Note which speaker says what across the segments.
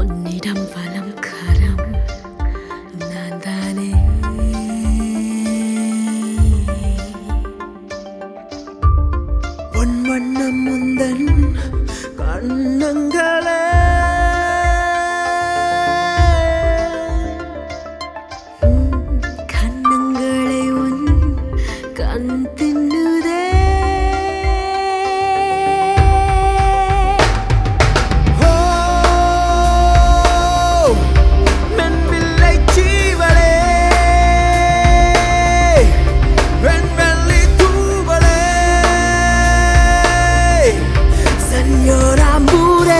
Speaker 1: உன்னிடம் வலம் கரம் நான் தானே
Speaker 2: பொன் வண்ணம் முந்தன் கண்ணங்களே
Speaker 1: கண்ணங்களை உன் கண் தின்னுதே
Speaker 2: ஓ மென்வில்லை சீவலே வெண்வெள்ளி தூவலே செஞ்சோரா மூரே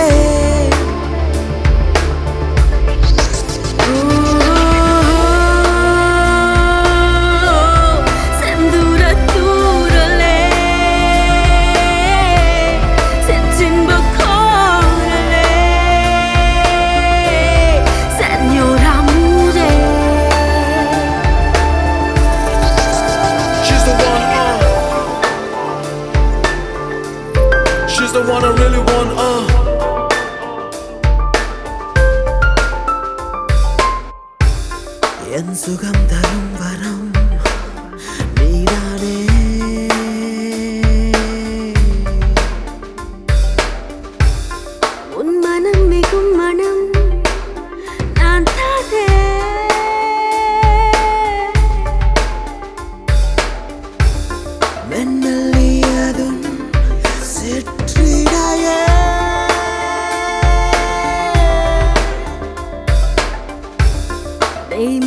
Speaker 1: செந்தூர தூரலே செஞ்சின்ப கோரலே செஞ்சோரா மூரே
Speaker 3: She's the one, uh. She's the one I really want, uh.
Speaker 2: என் சுகம் தரும் வரம் நீதானே
Speaker 1: உன் மனம் மிகும் மனம் நான் தானே
Speaker 2: மென்னல்லியதும் சிற்றிடையே
Speaker 1: நெய்